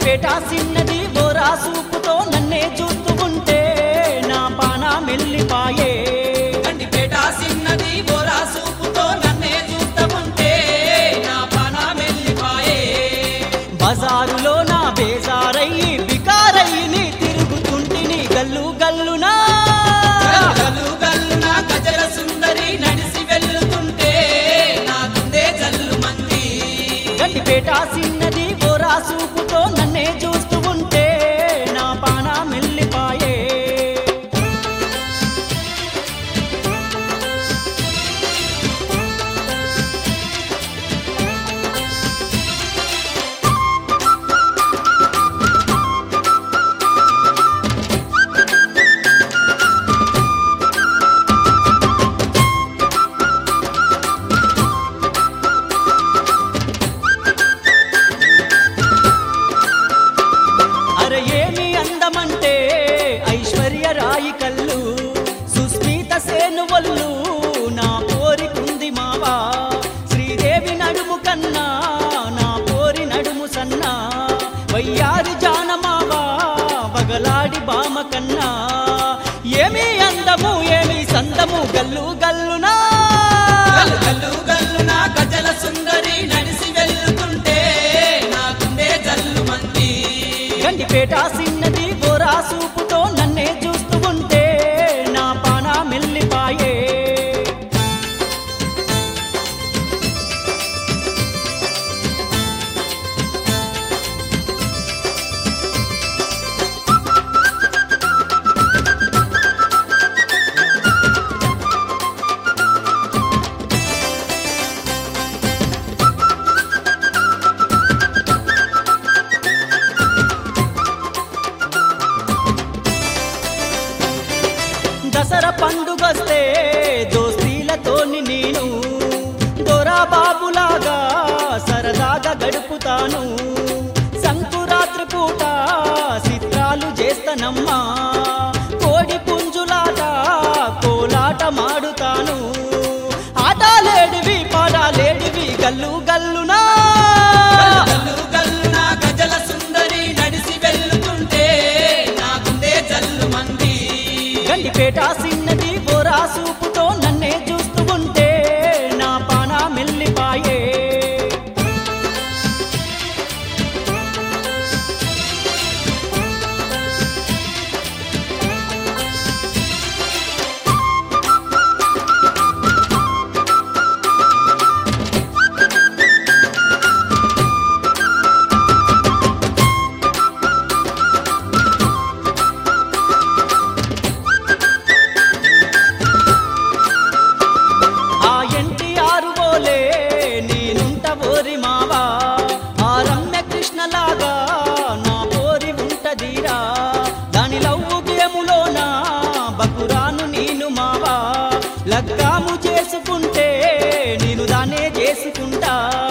గండిపేట సిన్నది బోరా సూపుతో నన్నే చూస్తూ ఉంటే నా పానా మెల్లిపాయే గండిపేట సిన్నది బోరా సూపుతో నన్నే చూస్తా ఉంటే నా పాన మెల్లిపాయే బజారులో నా బేజారయ్యి బికారయ్యి నీ తిరుగుతుంటిని గల్లు గల్లునా గల్లు గల్లు నా గజల సుందరి నడిసి వెళ్తుంటే నా గుండె జల్లు మంది గండిపేట సిన్నది బోరా సూపుతో నన్నే చూస్తూ ఉంటే నా పానా మెల్లిపాయే అరే ఏమి అందమంటే ఐశ్వర్య రాయి కళ్ళు సుస్మిత సేను వల్లు నా పోరికుంది మావా శ్రీదేవి నడుము కన్నా నా పోరి నడుము సన్నా వయ్యారి జానమావా వగలాడి బామ కన్నా ఏమి అందము ఏమి సందము గల్లు గల్లునా గల్లు గల్లు గల్లు నా గజల సుందరి నడిసి వెళ్తుంటే నా గుండె జల్లు మంది గండిపేట సిన్నది బోరా సూపుతో నన్నే చూస్తూ ఉంటే నా పానా మెల్లిపాయే దసరా పండుగొస్తే దోస్తీలతోని నేను దొరా బాబులాగా సరదాగా గడుపుతాను సంకురాత్రి పూట చిత్రాలు చేస్తానమ్మా కోడి పుంజులాట కోలాట మాడుతాను ఆటలేడివి పాడాలేడివి గల్లు గల్లునా గల్లు గల్లు నా గజల సుందరి నడిసి వెళ్తుంటే నా గుండె జల్లు మంది గండిపేట సిన్నది బోరా సూపుతో నన్నే చూస్తూ ఉంటే నా పానా మెల్లిపాయే ఆ ఎంటి ఆరు బోలే నేనుంట ఓరి మావా ఆ రమ్య కృష్ణలాగా నా పోరి ఉంటదిరా దాని లవ్వు గేములోన బకురాను నేను మావా లగ్గాము చేసుకుంటే నేను దానే చేసుకుంటా